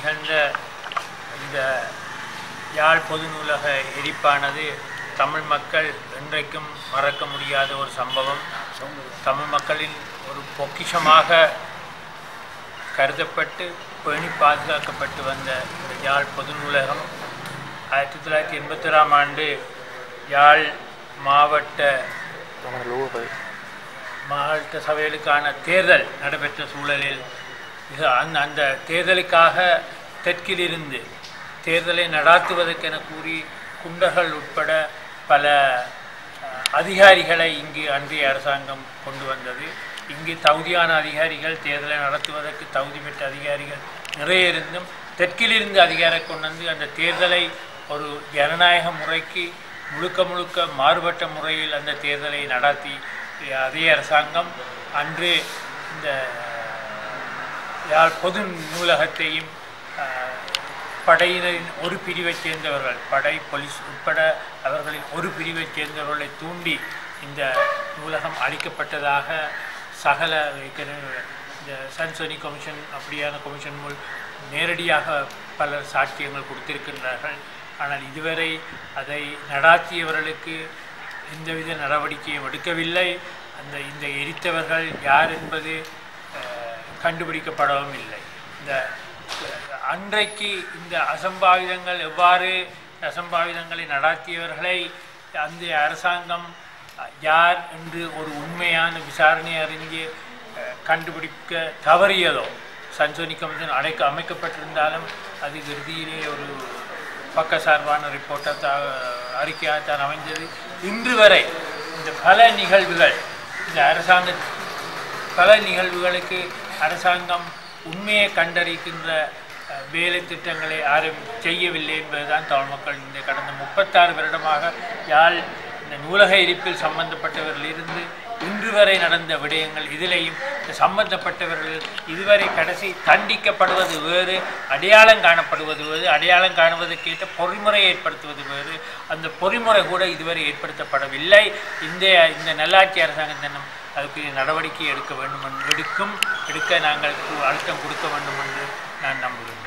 நிகழ்ந்த இந்த யாழ் பொது நூலக எரிப்பானது தமிழ் மக்கள் என்றைக்கும் மறக்க முடியாத ஒரு சம்பவம் தமிழ் மக்களின் ஒரு பொக்கிஷமாக கருதப்பட்டு பேணி பாதுகாக்கப்பட்டு வந்த இந்த யாழ் பொது நூலகம் ஆயிரத்தி தொள்ளாயிரத்தி எண்பத்தொராம் ஆண்டு யாழ் மாவட்ட மாவட்ட சபைகளுக்கான தேர்தல் நடைபெற்ற சூழலில் இது அந்த அந்த தேர்தலுக்காக தெற்கிலிருந்து தேர்தலை நடாத்துவதற்கென கூறி குண்டர்கள் உட்பட பல அஹ், அதிகாரிகளை இங்கு அன்றைய அரசாங்கம் கொண்டு வந்தது இங்கு தகுதியான அதிகாரிகள் தேர்தலை நடத்துவதற்கு தகுதி பெற்ற அதிகாரிகள் நிறைய இருந்தும் தெற்கிலிருந்து அதிகாரம் கொண்டு வந்து அந்த தேர்தலை ஒரு ஜனநாயக முறைக்கு முழுக்க முழுக்க மாறுபட்ட முறையில் அந்த தேர்தலை நடத்தி அதே அரசாங்கம் அன்று இந்த யாழ் பொது நூலகத்தையும் அஹ், படையினரின் ஒரு பிரிவைச் சேர்ந்தவர்கள் படை போலீஸ் உட்பட அவர்களின் ஒரு பிரிவைச் சேர்ந்தவர்களை தூண்டி இந்த நூலகம் அளிக்கப்பட்டதாக சகல ஏற்கனவே இந்த சன்சோனி கமிஷன் அப்படியான கமிஷன் மூல் நேரடியாக பலர் சாட்சியங்கள் கொடுத்திருக்கின்றார்கள் ஆனால் இதுவரை அதை நடாத்தியவர்களுக்கு எந்தவித நடவடிக்கையும் எடுக்கவில்லை அந்த இந்த எரித்தவர்கள் யார் என்பது அஹ், கண்டுபிடிக்கப்படவும் இல்லை இந்த அஹ், அன்றைக்கு இந்த அசம்பாவிதங்கள் எவ்வாறு அசம்பாவிதங்களை நடாத்தியவர்களை அந்த அரசாங்கம் அஹ், யார் என்று ஒரு உண்மையான விசாரணை அறிஞ்சு அஹ், கண்டுபிடிக்க தவறியதோ சன்சோனி கமிஷன் அடைக்க அமைக்கப்பட்டிருந்தாலும் அது இறுதியிலே ஒரு பக்கசார்பான ரிப்போர்ட்டாக தா அறிக்கையாகத்தான் அமைந்தது இன்று வரை இந்த பல நிகழ்வுகள் இந்த அரசாங்க பல நிகழ்வுகளுக்கு அரசாங்கம் உண்மையை கண்டறிகின்ற அஹ், வேலை திட்டங்களை யாரும் செய்யவில்லை என்பதுதான் தமிழ் மக்கள் இந்த கடந்த முப்பத்தாறு வருடமாக யாழ் இந்த நூலக இருப்பில் சம்பந்தப்பட்டவர்களிருந்து இன்று வரை நடந்த விடயங்கள் இதிலேயும் இந்த சம்பந்தப்பட்டவர்கள் இதுவரை கடைசி தண்டிக்கப்படுவது வேறு அடையாளம் காணப்படுவது வேறு அடையாளம் காணுவதற்கேற்ற பொறிமுறை ஏற்படுத்துவது வேறு அந்த பொறிமுறை கூட இதுவரை ஏற்படுத்தப்படவில்லை இந்த இந்த நல்லாட்சி அரசாங்கத்தினம் அதுக்கு நடவடிக்கை எடுக்க வேண்டும் என்று எடுக்கும் எடுக்க நாங்கள் கு- அழுத்தம் கொடுக்க வேண்டும் என்று நான் நம்புகிறேன்